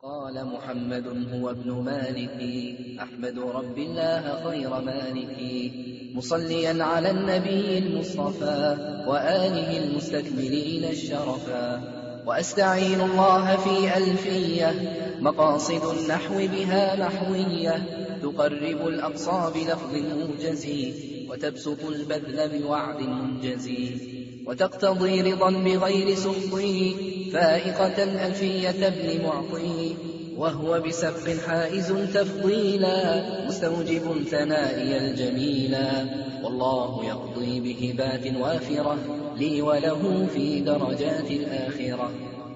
قال محمد هو ابن مالك أحمد رب الله خير مالك مصليا على النبي المصطفى وآله المستكملين الشرفا وأستعين الله في ألفية مقاصد النحو بها نحوية تقرب الأقصى بلفظ موجز وتبسط البذل بوعد منجز وتقتضي رضا بغير سخطه فائقة ألفية ابن معطي وهو بسبق حائز تفضيلا مستوجب ثنائي الجميلا والله يقضي بهبات وافرة لي وله في درجات الآخرة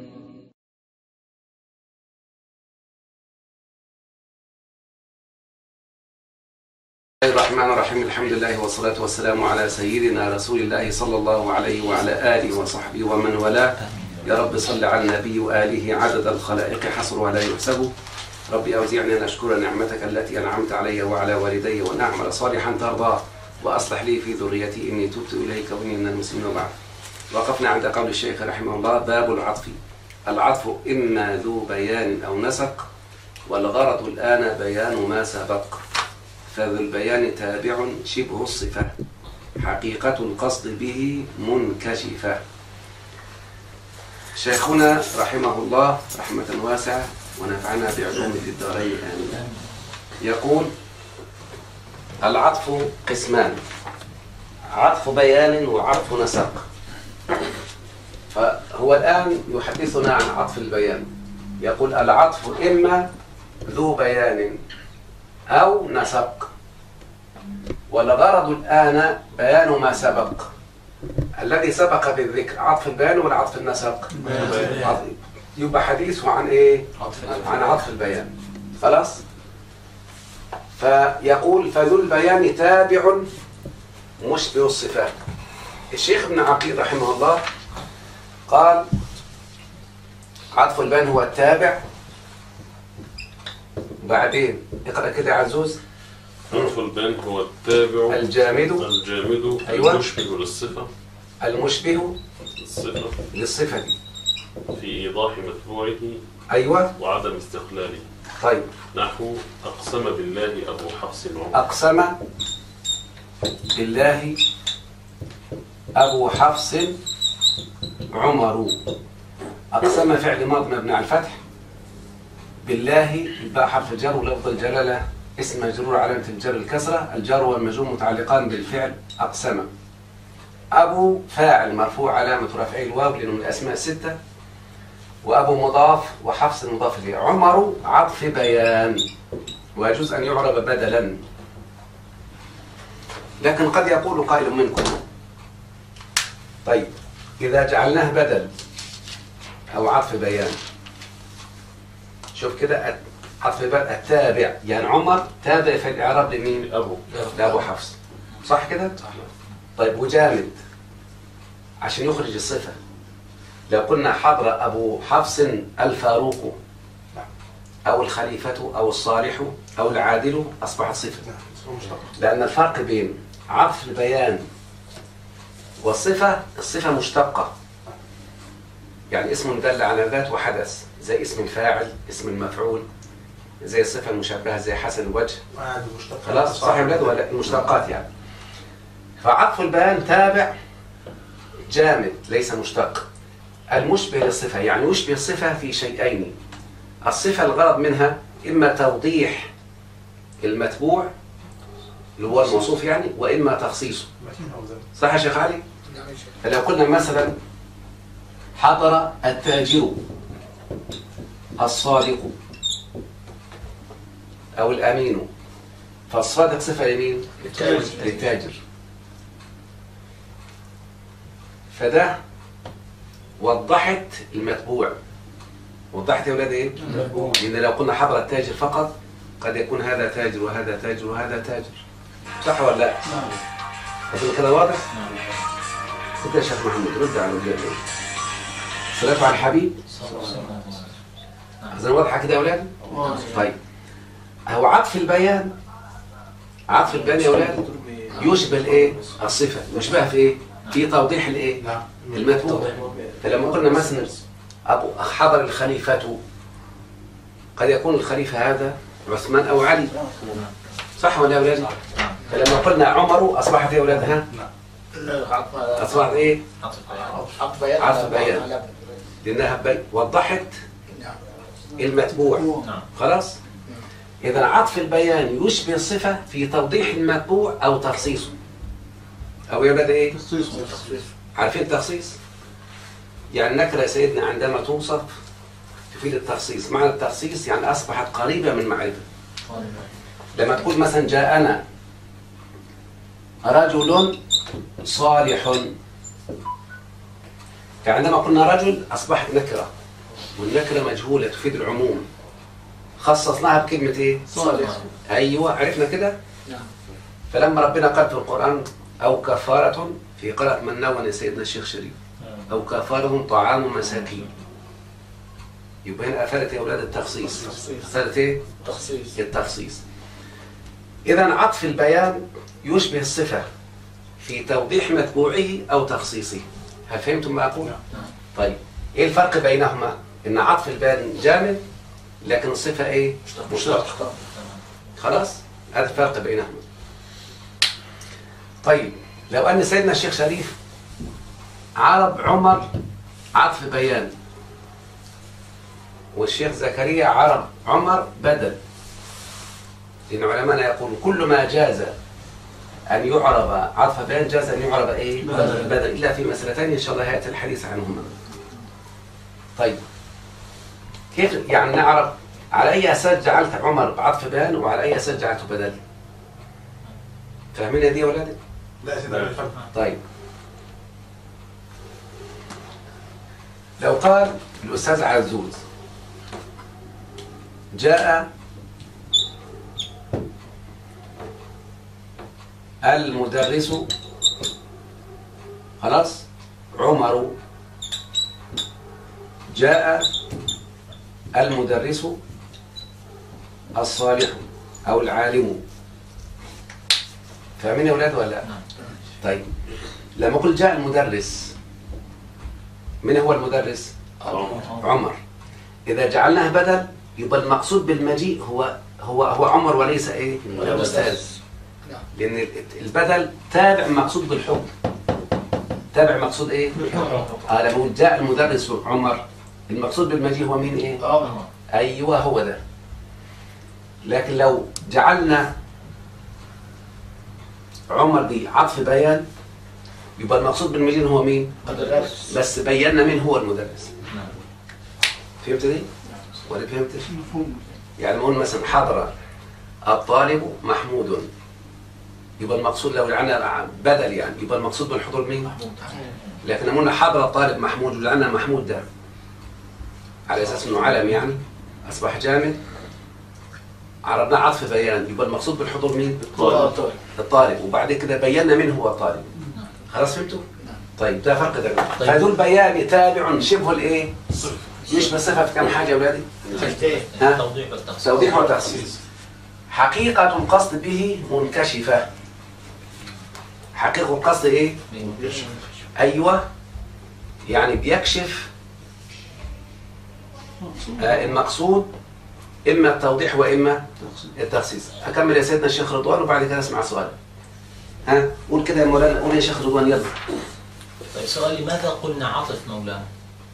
الله الرحمن الرحيم الحمد لله والصلاة والسلام على سيدنا رسول الله صلى الله عليه وعلى آله وصحبه ومن والاه يا رب صل على النبي وآله عدد الخلائق حصرها لا يحسب ربي أوزعني أن أشكر نعمتك التي أنعمت علي وعلى والدي وأن أعمل صالحا ترضاه وأصلح لي في ذريتي إني تبت إليك وإني من المسلمين وبعد وقفنا عند قول الشيخ رحمه الله باب العطف العطف إما ذو بيان أو نسق والغرض الآن بيان ما سبق فذو البيان تابع شبه الصفة حقيقة القصد به منكشفة شيخنا رحمه الله رحمة واسعة ونفعنا بعلومه في الدارين آمين يقول العطف قسمان عطف بيان وعطف نسق فهو الآن يحدثنا عن عطف البيان يقول العطف إما ذو بيان أو نسق والغرض الآن بيان ما سبق الذي سبق بالذكر عطف البيان ولا عطف النسق عطف يبقى حديثه عن ايه عن عطف البيان خلاص فيقول فذو البيان تابع مشبه الصفات الشيخ ابن عقيل رحمه الله قال عطف البيان هو التابع وبعدين اقرا كده يا عزوز عطف البيان هو التابع الجامد الجامد أيوة. المشبه للصفة المشبه الصفة للصفة في إيضاح متبوعه أيوة وعدم استقلاله طيب نحو أقسم بالله أبو حفص عمر أقسم بالله أبو حفص عمر أقسم فعل ماض مبني على الفتح بالله الباء حرف جر ولفظ الجلالة اسم مجرور علامة الجر الكسرة الجر والمجرور متعلقان بالفعل أقسم أبو فاعل مرفوع علامة رفعه الواو لأنه من الأسماء الستة وأبو مضاف وحفص مضاف إليه عمر عطف بيان ويجوز أن يعرب بدلا لكن قد يقول قائل منكم طيب إذا جعلناه بدل أو عطف بيان شوف كده عطف بيان التابع يعني عمر تابع في الإعراب لمين؟ أبو لأبو حفص صح كده؟ طيب وجامد عشان يخرج الصفة لو قلنا حضر أبو حفص الفاروق أو الخليفة أو الصالح أو العادل أصبحت صفة لأن الفرق بين عطف البيان والصفة الصفة مشتقة يعني اسم دل على ذات وحدث زي اسم الفاعل اسم المفعول زي الصفة المشبهة زي حسن الوجه وعادي مشتق خلاص صح يا ولاد ولا المشتقات يعني فعطف البيان تابع جامد ليس مشتق المشبه للصفة يعني يشبه الصفة في شيئين الصفة الغرض منها إما توضيح المتبوع اللي هو الموصوف يعني وإما تخصيصه متين او ذنب صح يا شيخ علي؟ فلو قلنا مثلا حضر التاجر الصادق أو الأمين فالصادق صفة لمين؟ للتاجر. للتاجر فده وضحت المتبوع وضحت يا ولاد ايه؟ لأن لو قلنا حضر التاجر فقط قد يكون هذا تاجر وهذا تاجر وهذا تاجر صح ولا لا؟ أظن كده واضح؟ رد يا شيخ محمد رد على الولاد صلاة على الحبيب أظن واضحة كده يا ولاد؟ طيب هو عطف البيان عطف البيان يا ولاد يشبه الايه؟ الصفة يشبهها في ايه؟ في توضيح الايه؟ نعم المتبوع فلما قلنا مثلا أبو حضر الخليفة قد يكون الخليفة هذا عثمان أو علي صح ولا يا أولاد؟ فلما قلنا عمر أصبحت يا أولاد ها؟ أصبحت إيه؟ عطف بيان عطف بيان. لأنها بي- وضحت نعم. المتبوع خلاص؟ إذا عطف البيان يشبه الصفة في توضيح المتبوع أو تخصيصه أو يا أولاد إيه؟ عارفين التخصيص؟ يعني النكرة يا سيدنا عندما توصف تفيد التخصيص معنى التخصيص يعني أصبحت قريبة من معرفة لما تقول مثلا جاءنا رجل صالح فعندما قلنا رجل أصبحت نكرة والنكرة مجهولة تفيد العموم خصصناها بكلمة إيه؟ صالح أيوة عرفنا كده؟ نعم فلما ربنا قال في القرآن أو كفارة في قراءة من نون يا سيدنا الشيخ شريف أو كفارهم طعام مساكين يبقى هنا أفادت يا أولاد التخصيص التخصيص. أفادت إيه؟ تخصيص التخصيص إذا عطف البيان يشبه الصفة في توضيح متبوعه أو تخصيصه هل فهمتم ما أقول؟ طيب إيه الفرق بينهما؟ إن عطف البيان جامد لكن الصفة إيه؟ مشتقة خلاص؟ هذا الفرق بينهما طيب لو أن سيدنا الشيخ شريف عرب عمر عطف بيان والشيخ زكريا عرب عمر بدل لأن علماءنا يقولون كل ما جاز أن يعرب عطف بيان جاز أن يعرب إيه؟ بدل. بدل إلا في مسألتين إن شاء الله يأتي الحديث عنهما طيب كيف يعني نعرف على أي أساس جعلت عمر بعطف بيان وعلى أي أساس جعلته بدل فاهمين دي يا ولادي؟ لا يا سيدي أنا فاهم. طيب لو قال الأستاذ عزوز جاء المدرس خلاص عمر جاء المدرس الصالح أو العالم فاهمين يا أولاد ولا لا؟ طيب لما قلت جاء المدرس من هو المدرس؟ عمر إذا جعلناه بدل يبقى المقصود بالمجيء هو هو هو عمر وليس ايه؟ الاستاذ نعم. لأن البدل تابع مقصود بالحكم تابع مقصود ايه؟ اه لما قلت جاء المدرس عمر المقصود بالمجيء هو مين ايه؟ عمر ايوه هو ده لكن لو جعلنا عمر دي عطف بيان يبقى المقصود بالمجيء هو مين؟ مدرس بس بينا مين هو المدرس فهمت دي؟ ولا فهمت؟ مفهوم يعني نقول مثلا حضر الطالب محمود يبقى المقصود لو جعلنا بدل يعني يبقى المقصود بالحضور مين؟ لكن لما قلنا حضر الطالب محمود وجعلنا محمود ده على اساس انه علم يعني اصبح جامد عرضنا عطف بيان يبقى المقصود بالحضور مين؟ طالب. الطالب وبعد كده بينا مين هو الطالب خلاص فهمتوا؟ طيب ده فرق ده طيب. فدول بيان تابع شبه الايه؟ يشبه الصفه في كم حاجه يا اولادي؟ حاجتين ها؟ توضيح والتخصيص توضيح وتخصيص حقيقة القصد به منكشفة حقيقة القصد ايه؟ ايوه يعني بيكشف آه المقصود اما التوضيح واما التخصيص اكمل يا سيدنا الشيخ رضوان وبعد كده اسمع سؤال ها قول كده يا مولانا قول يا شيخ رضوان يلا طيب سؤال لماذا قلنا عطف مولانا؟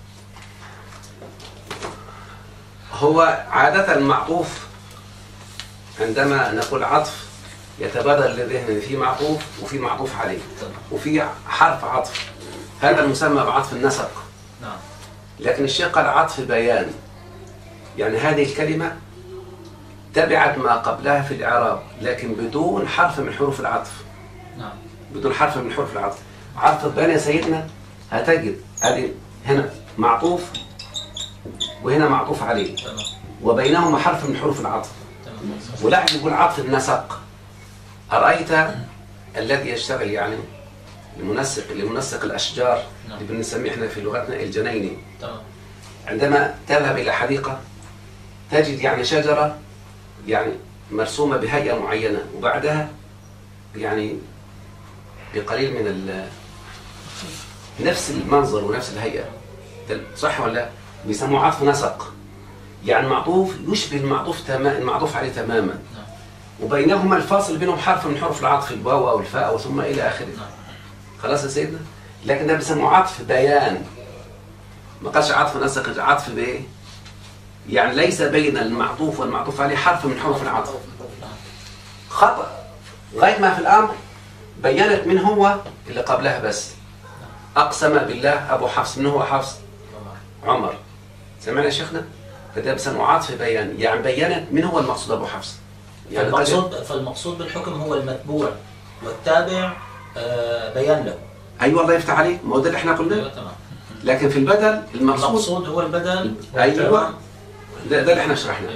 هو عادة المعطوف عندما نقول عطف يتبادر لذهن إن في معطوف وفي معطوف عليه وفي حرف عطف هذا المسمى بعطف النسق نعم لكن الشيخ قال عطف بيان يعني هذه الكلمة تبعت ما قبلها في الإعراب لكن بدون حرف من حروف العطف نعم بدون حرف من حروف العطف عطف البيان يا سيدنا هتجد هذه هنا معطوف وهنا معطوف عليه تمام وبينهما حرف من حروف العطف تمام ولاحظ يقول عطف النسق أرأيت الذي يشتغل يعني المنسق لمنسق الأشجار نعم. اللي بنسميه احنا في لغتنا الجنيني تمام عندما تذهب إلى حديقة تجد يعني شجرة يعني مرسومة بهيئة معينة وبعدها يعني بقليل من ال نفس المنظر ونفس الهيئة ده صح ولا لا؟ بيسموه عطف نسق يعني معطوف يشبه المعطوف تمام المعطوف عليه تماما وبينهما الفاصل بينهم حرف من حروف العطف الواو او الفاء او ثم الى اخره خلاص يا سيدنا لكن ده بيسموه عطف بيان ما قالش عطف نسق عطف بايه يعني ليس بين المعطوف والمعطوف عليه حرف من حروف العطف خطأ غاية ما في الأمر بينت من هو اللي قبلها بس أقسم بالله أبو حفص من هو حفص عمر سمعنا يا شيخنا فده بيسموه عطف بيان يعني بينت من هو المقصود أبو حفص يعني قد- فالمقصود فالمقصود بالحكم هو المتبوع والتابع آه، بيان له أيوة الله يفتح عليك ما هو ده اللي احنا قلناه ايوه تمام لكن في البدل المقصود المقصود هو البدل أيوة ده, ده اللي احنا شرحناه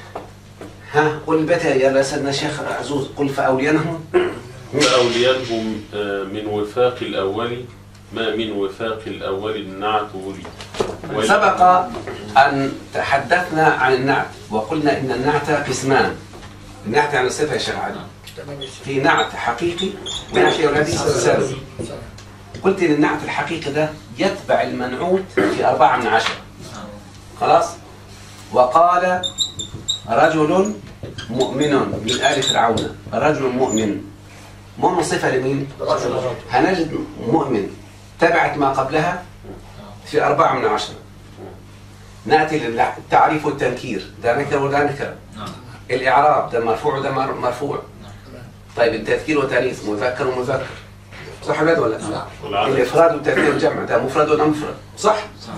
ها قل البيت يا سيدنا شيخ عزوز قل فأولينهم فأوليانهم آه، من وفاق الأول ما من وفاق الأول النعت ولي وال- سبق أن تحدثنا عن النعت وقلنا إن النعت قسمان النعت يعني الصفة يا شيخ علي تمام يا شيخ. في نعت حقيقي ونعت يا ولدي سلبي تمام. قلت إن النعت الحقيقي ده يتبع المنعوت في أربعة من عشرة خلاص وقال رجل مؤمن من آل فرعون رجل مؤمن مؤمن صفة لمين؟ هنجد مؤمن تبعت ما قبلها في أربعة من عشرة نأتي للتعريف والتنكير ده نكرة وده نكرة نعم الإعراب ده مرفوع وده مر- مرفوع طيب التذكير والتأنيث مذكر ومذكر صح ولا ولا لا؟ والعدد الإفراد والتذكير والجمع ده مفرد ولا مفرد صح؟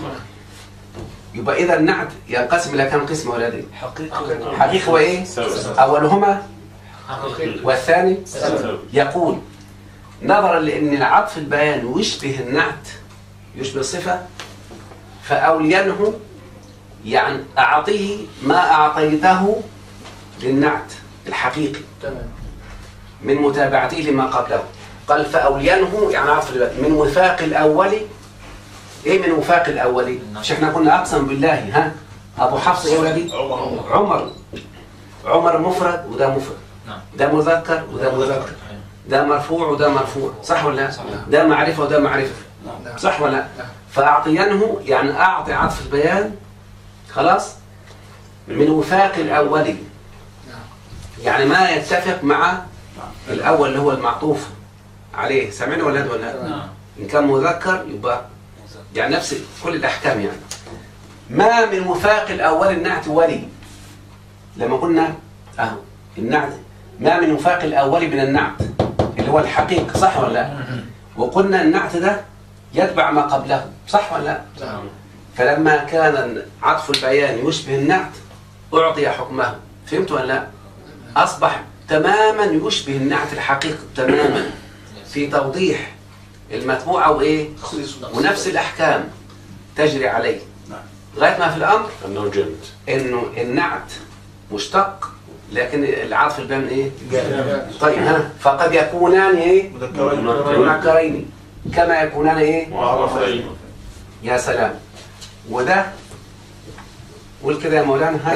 يبقى إذا النعت ينقسم إلى كم قسم ولدي؟ حقيقة حقيقة وإيه؟ سبب أولهما حقيقي والثاني سبب يقول نظرا لأن العطف البيان يشبه النعت يشبه الصفة فأولينه يعني أعطيه ما أعطيته للنعت الحقيقي تمام من متابعته لما قبله قال فأولينه يعني عطف البيان من وفاق الأول إيه من وفاق الأول؟ مش إحنا قلنا أقسم بالله ها أبو حفص إيه ولدي؟ عمر عمر مفرد وده مفرد نعم ده مذكر وده مذكر ده مرفوع وده مرفوع صح ولا لا؟ ده معرفة وده معرفة نعم صح ولا لا؟ نعم. فأعطينه يعني أعطي عطف البيان خلاص من وفاق الأول نعم يعني ما يتفق مع الأول اللي هو المعطوف عليه سامعني ولا ولا لا؟ نعم إن كان مذكر يبقى يعني نفس كل الأحكام يعني ما من وفاق الأول النعت ولي لما قلنا أهو النعت ما من وفاق الأول من النعت اللي هو الحقيقة صح ولا لا؟ وقلنا النعت ده يتبع ما قبله صح ولا لا؟ نعم فلما كان عطف البيان يشبه النعت أعطي حكمه فهمت ولا لا؟ أصبح تماما يشبه النعت الحقيقي تماما في توضيح المتبوع أو إيه؟ ونفس الأحكام تجري عليه غاية ما في الأمر أنه جامد إنه النعت مشتق لكن العطف البيان إيه؟ جامد. طيب ها فقد يكونان إيه؟ منكرين كما يكونان إيه؟ معرفين يا سلام وده قول كده يا مولانا هاي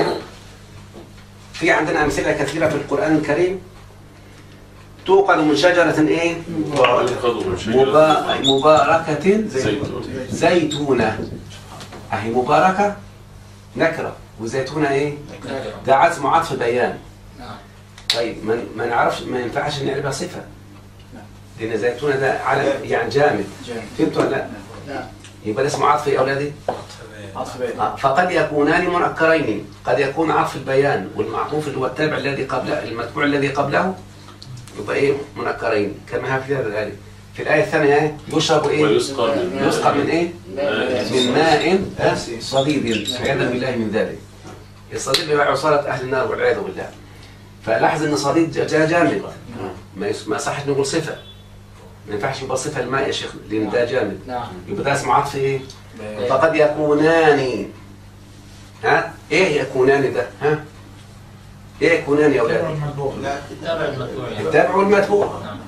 في عندنا أمثلة كثيرة في القرآن الكريم توقد من شجرة إيه؟ يؤخذ من شجرة مبا... مباركة زيتون زيتونة أهي مباركة نكرة وزيتونة إيه؟ ده عزم عطف بيان نعم طيب ما ما نعرفش ما ينفعش نعرفها صفة لأن زيتونة ده علم يعني جامد جامد فهمت ولا لا؟ نعم يبقى ده اسمه عطف يا أولادي؟ عطف بيان آه، فقد يكونان منكرين قد يكون عطف البيان والمعطوف اللي هو التابع الذي قبله المتبوع الذي قبله يبقى ايه منكرين كما ها في هذا الآية في الآية الثانية إيه؟ يشرب ايه ويسقى من يسقى من ايه ماء من ماء آه، صديد عياذا بالله من ذلك الصديد بيبقى عصارة أهل النار والعياذ بالله فلاحظ ان صديد جاء جامد ما يس- ما صحش نقول صفة ما ينفعش يبقى صفة الماء يا شيخ لأن ده جامد نعم يبقى ده اسمه عطف ايه فقد يكونان ها ايه يكونان ده ها ايه يكونان يا اولاد تابع المتبوع يعني. التابع والمتبوع نعم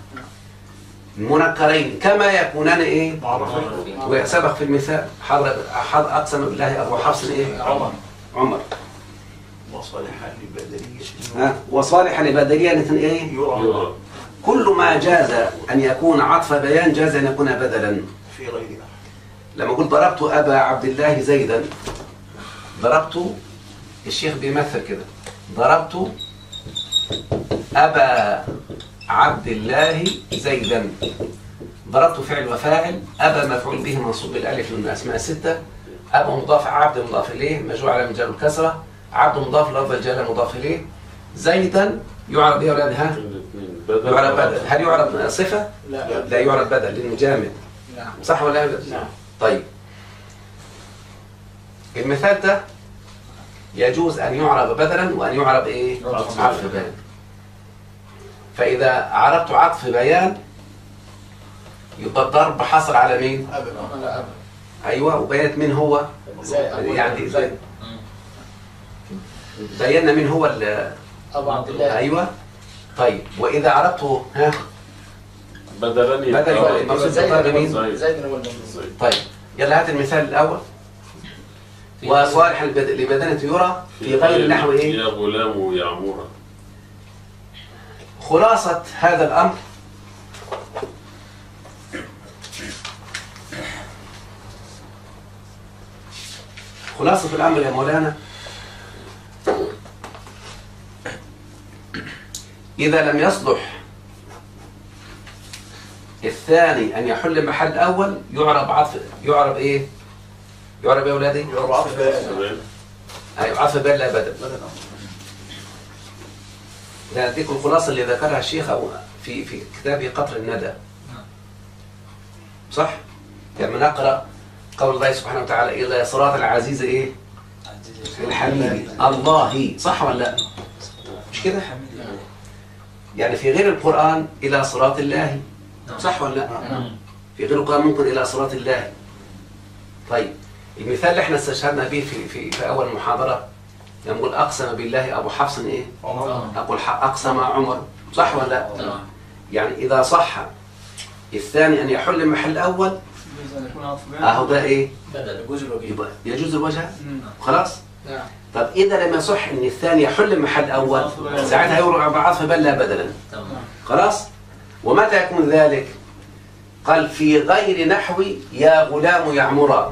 منكرين كما يكونان ايه معرفين. وسبق في المثال حضر حض اقسم بالله ابو حفص ايه عمر عمر وصالحا لبدنية ها وصالحا لبدلية ايه يرى يرى كل ما جاز ان يكون عطف بيان جاز ان يكون بدلا في غيرها لما قلت ضربت ابا عبد الله زيدا ضربت الشيخ بيمثل كده ضربت أبا عبد الله زيدا ضربت فعل وفاعل أبا مفعول به منصوب بالألف من الأسماء الستة أبا مضاف عبد مضاف إليه مجرور على مجال الكسرة عبد مضاف لفظ الجلالة مضاف إليه زيدا يعرب يا أولاد ها الاثنين بدل يعرب بدل هل يعرب صفة؟ لا لا يعرب بدل لأنه جامد نعم صح ولا لا؟ نعم. طيب المثال ده يجوز أن يعرب بدلا وأن يعرب إيه؟ عطف عطف بيان فإذا عربت عطف بيان يبقى الضرب حصل على مين؟ أبدا لا أبدا أيوه وبينت مين هو؟ زي يعني زي بينا مين هو ال- أبو عبد الله أيوه طيب وإذا عربته ها بدلا يبقى بدل يبقى المقصود زيد بالضرب مين؟ زيد. زيد هو المنصوب زيد. طيب يلا هات المثال الأول وصالح البد- لبدنة يرى في غير نحو إيه؟ يا غلام يا عمورة خلاصة هذا الأمر خلاصة الأمر يا مولانا إذا لم يصلح الثاني أن يحل محل أول يعرب عطف يعرب إيه؟ يعرب يا أولادي؟ يعرب عطف بيان. تمام أيوة عطف بل لا بدل ده هديكم الخلاصة اللي ذكرها الشيخ أو في في كتابه قطر الندى صح؟ لما نقرأ قول الله سبحانه وتعالى إلى صراط العزيز إيه؟ الحميد الله صح ولا لا؟ مش كده؟ يعني في غير القرآن إلى صراط الله صح ولا لا؟ نعم في غير القرآن ممكن إلى صراط الله طيب المثال اللي احنا استشهدنا به في في, في أول محاضرة يقول أقسم بالله أبو حفص إيه؟ أقول ح- أقسم عمر صح ولا لا؟ نعم يعني إذا صح الثاني أن يحل محل الأول يجوز أن يكون عطف بيان. أهو ده إيه؟ بدل يجوز الوجيه يبقى يجوز الوجه مم. خلاص؟ نعم طب إذا لم يصح أن الثاني يحل محل الأول ساعتها يورع بعطف بل لا بدلا تمام خلاص ومتى يكون ذلك قال في غير نحو يا غلام يعمرا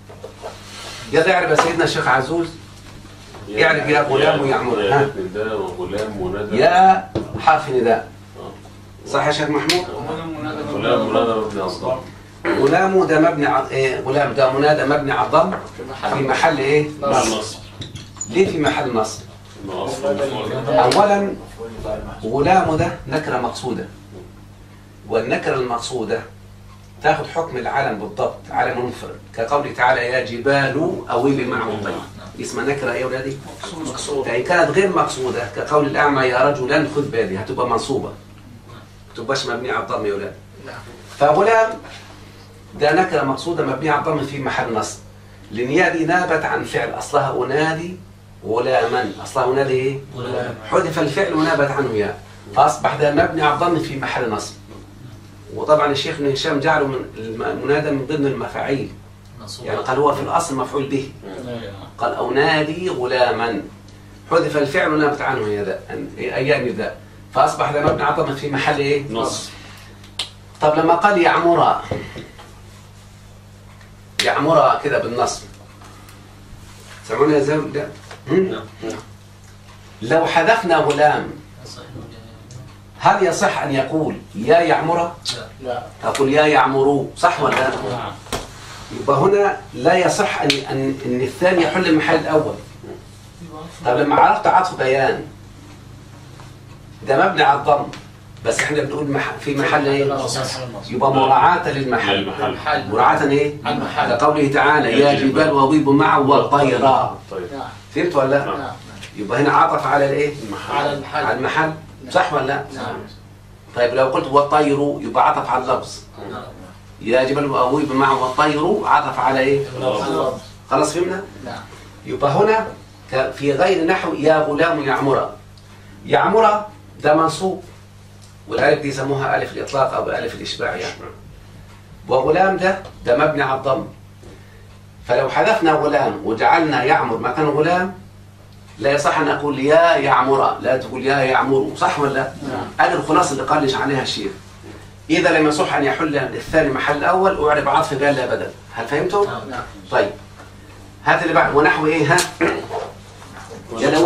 يا يعرف يا سيدنا الشيخ عزوز يعرف يا غلام يا عمورة. ها؟ يا نداء وغلام منادى يا حرف نداء صح يا شيخ محمود غلام منادى مبني على الضم غلام ده مبني ع... إيه غلام ده منادى مبني على الضم في في محل محل ايه مع النصب ليه في محل نصب إنه أصل مفعول. اولا غلام ده نكره مقصوده والنكره المقصوده تاخذ حكم العلم بالضبط علم منفرد كقوله تعالى يا جبال اويبي معه الطير اسمها نكره ايه يا ولادي؟ مقصود فإن كانت غير مقصودة كقول الأعمى يا رجلا خذ بيدي هتبقى منصوبة ما تبقاش مبنية على الضم يا ولاد نعم فغلام ده نكرة مقصودة مبنية على الضم في محل نصب لأن يا دي نابت عن فعل أصلها أنادي غلاما أصلها أنادي إيه؟ غلام حذف الفعل ونابت عنه يا فأصبح ده مبني على الضم في محل نصب وطبعا الشيخ ابن هشام جعله من المنادى من ضمن المفاعيل منصوب يعني قال هو في الأصل مفعول به تمام. قال أو نادي غلاما حذف الفعل ونابت عنه يا ذا أيام ذا فأصبح ذا مبني عطفا في محل إيه؟ نصب طب لما قال يعمرا يعمرا كده بالنصب سمعونا يا زول ده هم؟ لو حذفنا غلام صحيح. هل يصح أن يقول يا يعمرا لا لا أقول يا يعمرو صح ولا لا؟ نعم يبقى هنا لا يصح أن أن أن الثاني يحل محل الأول طب لما عرفت عطف بيان ده مبني على الضم بس احنا بنقول مح... في محل ايه؟ يبقى مراعاة للمحل للمحل. محل مراعاة ايه؟ على المحل. كقوله تعالى يا جبال وضيب معه والطيرا طيب نعم فهمت ولا لا؟ نعم يبقى هنا عطف على الايه؟ على المحل على المحل صح ولا لا؟ نعم طيب لو قلت والطير يبقى عطف على اللفظ نعم. يا جبال وضيب معه والطير عطف على ايه؟ اللفظ. خلاص فهمنا؟ نعم يبقى هنا ك- في غير نحو يا غلام يعمرا يعمرا ده منصوب والالف دي يسموها الف الاطلاق او الف الاشباع يعني وغلام ده ده مبني على الضم فلو حذفنا غلام وجعلنا يعمر مكان غلام لا يصح ان اقول يا يعمر لا تقول يا يعمر صح ولا لا؟ نعم. هذه الخلاصه اللي قالش عليها الشيخ اذا لم يصح ان يحل الثاني محل الاول اعرب عطف بيان لا بدل هل فهمتم؟ نعم. نعم طيب هذا اللي بعد ونحو ايه ها؟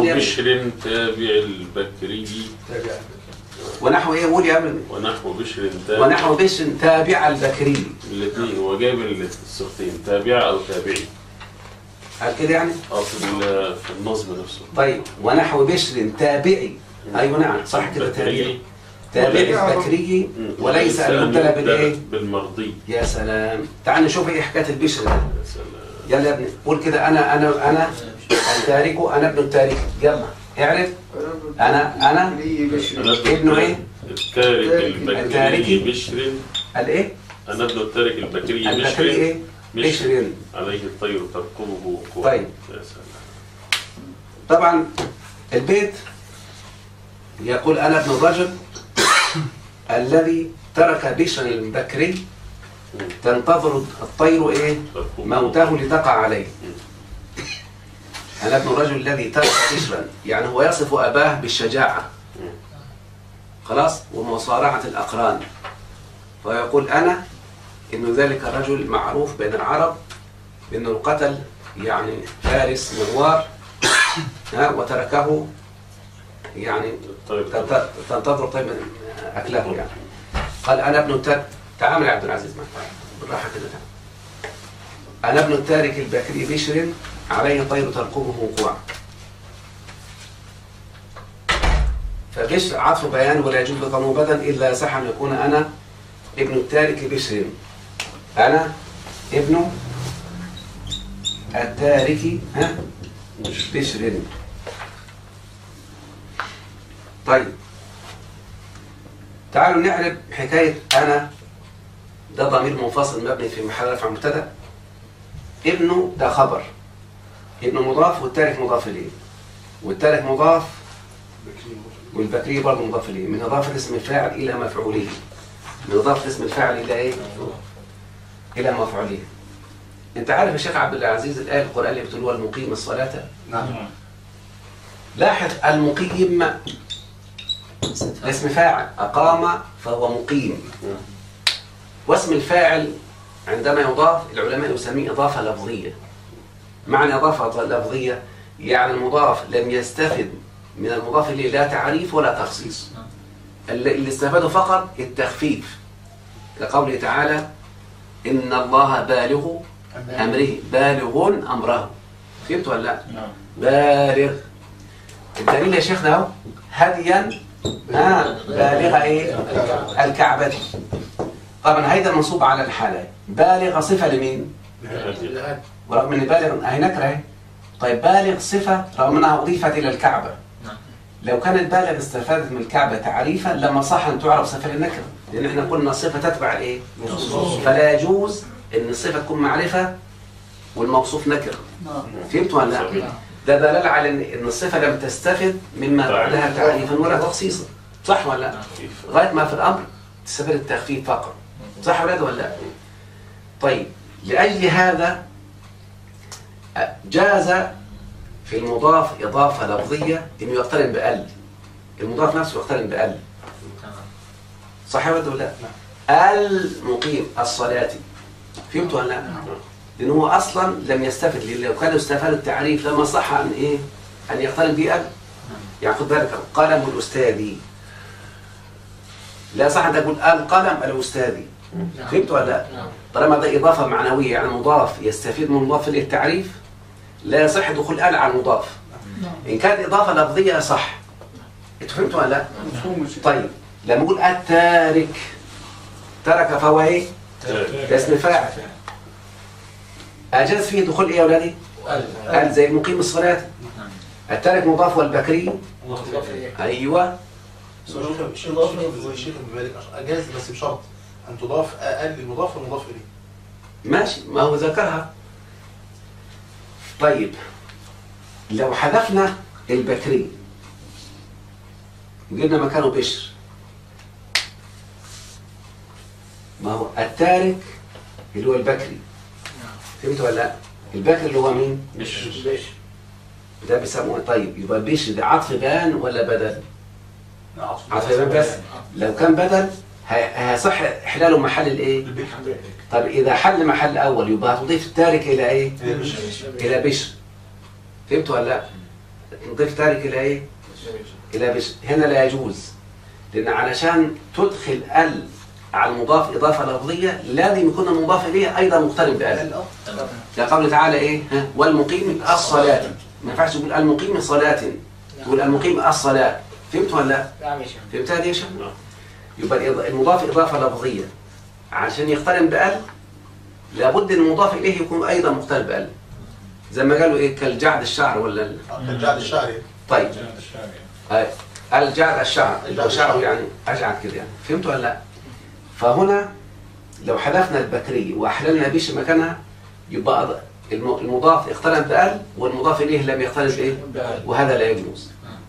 قول يا ابني. بشر تابع البكري تابع ونحو ايه قول يا ابني ونحو بشر تابع ونحو بشر تابع البكري الاثنين هو جايب الصيغتين تابع او تابعي قال كده يعني اه في ال- في النظم نفسه طيب ونحو بشر تابعي ايوه نعم صح كده تابعي تابعي البكري وليس المبتلى بالايه بالمرضي يا سلام تعال نشوف ايه حكايه البشر ده يا سلام يلا يا ابني قول كده انا انا انا التارك انا ابن التارك يلا اعرف انا انا أنا ابنه ايه؟ التارك البكري التاركي. بشر قال ايه أنا ابن التارك البكري البكري بشر ايه بشر عليه الطير ترقبه قوة طيب. يا سلام طبعا البيت يقول انا ابن الرجل الذي ترك بشر البكري تنتظر الطير ايه ترقبه. موته لتقع عليه أنا ابن الرجل الذي ترك بشرا يعني هو يصف أباه بالشجاعة خلاص ومصارعة الأقران فيقول أنا إن ذلك الرجل معروف بين العرب بأنه قتل يعني فارس مغوار ها وتركه يعني الطير تنت- تنتظر طيب أكله يعني قال أنا ابن التارك تعامل يا عبد العزيز معك بالراحة كده تعال. أنا ابن التارك البكري بشر عليه طير ترقبه وقوع فبشر عطف بيان ولا يجوز بطن بدن إلا يصح أن يكون أنا ابن التارك بشر أنا ابن التارك ها بشر طيب تعالوا نعرف حكاية أنا ده ضمير منفصل مبني في محل رفع مبتدأ ابنه ده خبر ابنه مضاف والتارك مضاف إليه والتارك مضاف والبكري برضه مضاف إليه من إضافة اسم الفاعل إلى مفعوله من إضافة اسم الفاعل إلى إيه؟ إلى مفعوله أنت عارف يا شيخ عبد العزيز الآية القرآن اللي بتقول المقيم الصلاة نعم لاحظ المقيم اسم فاعل أقام فهو مقيم واسم الفاعل عندما يضاف العلماء يسميه إضافة لفظية معنى إضافة لفظية يعني المضاف لم يستفد من المضاف إليه لا تعريف ولا تخصيص اللي اللي استفاده فقط التخفيف كقوله تعالى إن الله بالغ أمره بالغ أمره فهمت ولا لا؟ نعم بالغ الدليل يا شيخنا اهو هديا ها بالغ ايه الكعبة طبعا هيدا منصوب على الحالة بالغ صفة لمين ورغم ان بالغ هي نكرة اهي. طيب بالغ صفة رغم انها اضيفت الى الكعبة نعم. لو كانت بالغ استفادت من الكعبة تعريفا لما صح ان تعرف صفة للنكرة لان احنا قلنا الصفة تتبع الايه فلا يجوز ان الصفة تكون معرفة والموصوف نكرة فهمت ولا لا؟ ده دلالة على ان إن الصفة لم تستفد مما بعدها تعريفا ولا تخصيصا صح ولا لا؟ لغاية ما في الأمر تستفيد التخفيف فقط صح ولا لا ولا لا؟ طيب لأجل هذا جاز في المضاف إضافة لفظية إنه يقترن بأل المضاف نفسه يقترن بأل تمام صح ولا ولا لا؟ المقيم الصلاة فهمت ولا لا؟ لأنه هو أصلا لم يستفد لأن لو كان استفاد التعريف لما صح أن إيه؟ أن يقترن به أل يعني خد بالك قلم الأستاذي لا صح أن تقول القلم الأستاذي فهمت ولا لا؟ نعم طالما ده إضافة معنوية يعني مضاف يستفيد من المضاف إليه التعريف لا يصح دخول ال على المضاف إن كانت إضافة لفظية صح أنت فهمت ولا لا؟ طيب لما أقول التارك ترك فهو إيه؟ ده اسم فاعل أجاز فيه دخول إيه يا أولادي؟ قال زي المقيم الصلاة التارك مضاف والبكري أيوه الشيخ اضافه زي الشيخ ابن مالك اجاز بس بشرط ان تضاف اقل المضاف والمضاف اليه ماشي ما هو ذكرها طيب لو حذفنا البكري وجبنا مكانه بشر ما هو التارك اللي هو البكري فهمت ولا لا؟ البكري اللي هو مين؟ مش ده بيسموه طيب يبقى البشر ده عطف بيان ولا بدل؟ عطف بيان بس لو كان بدل هي- هيصح احلاله محل الايه؟ طب اذا حل محل اول يبقى هتضيف التارك الى ايه؟ الى بشر فهمت ولا لا؟ نضيف تارك الى ايه؟ الى بش هنا لا يجوز لان علشان تدخل ال على المضاف اضافه لفظيه لازم يكون المضاف اليه ايضا مقترن بال لقوله تعالى ايه؟ ها؟ والمقيم الصلاه ما ينفعش تقول المقيم صلاه تقول المقيم الصلاه فهمت ولا لا؟ نعم يا شيخ فهمتها دي يا شيخ؟ يبقى الإض- المضاف إضافة لفظية عشان يقترن بأل لابد ان المضاف إليه يكون أيضا مقترن بأل زي ما قالوا إيه كالجعد الشعر ولا ال- الجعد الشعري طيب آه، الجعد الشعر لو شعره يعني أجعد كده يعني فهمتوا ولا لا؟ فهنا لو حذفنا البكري وأحللنا بيش مكانها يبقى أض- الم- المضاف اقترن بأل والمضاف إليه لم يقترن بإيه؟ وهذا لا يجوز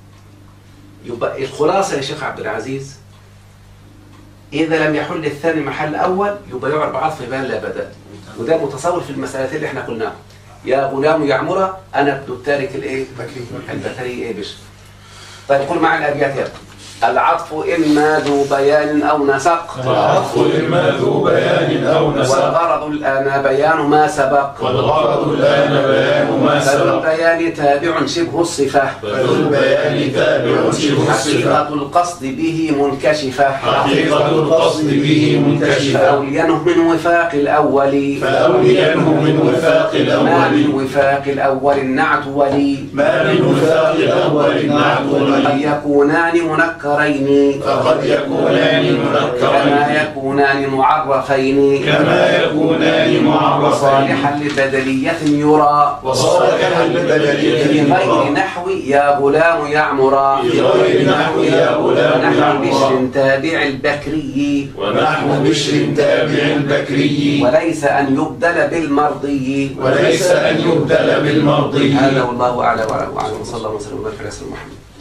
يبقى الخلاصة يا شيخ عبد العزيز إذا لم يحل الثاني محل أول يبقى يعرب عطف بان لا بدل وده متصور في المسألتين اللي احنا قلناها يا غلام يا عمرة أنا ابن التارك الإيه؟ بكري البكري إيه بش طيب قول معي الأبيات يا العطف إما ذو بيان أو نسق العطف إما ذو بيان أو نسق والغرض الآن بيان ما سبق والغرض الآن بيان ما فذو سبق البيان تابع شبه الصفة فذو البيان تابع شبه الصفة حقيقة القصد به منكشفة حقيقة القصد به منكشفة فأولينه من وفاق الأول فأولينه من وفاق ما من الأول وفاق الأول النعت ولي ما من وفاق الأول النعت قد ولي يكونان منكرين فقد يكونان كما منكرين يكونان معرفين كما يكونان معرفين صالحا لبدلية يرى وصالحا في للبدلية غير يرى. نحو يا غلام يعمرا في غير نحو يا غلام ونحو بشر يعمرا تابع البكري ونحو بشر تابع البكري وليس أن يبدل بالمرضي وليس أن يبدل بالمرضي هذا والله أعلم وأعلم وصلى الله وسلم وبارك على سيدنا محمد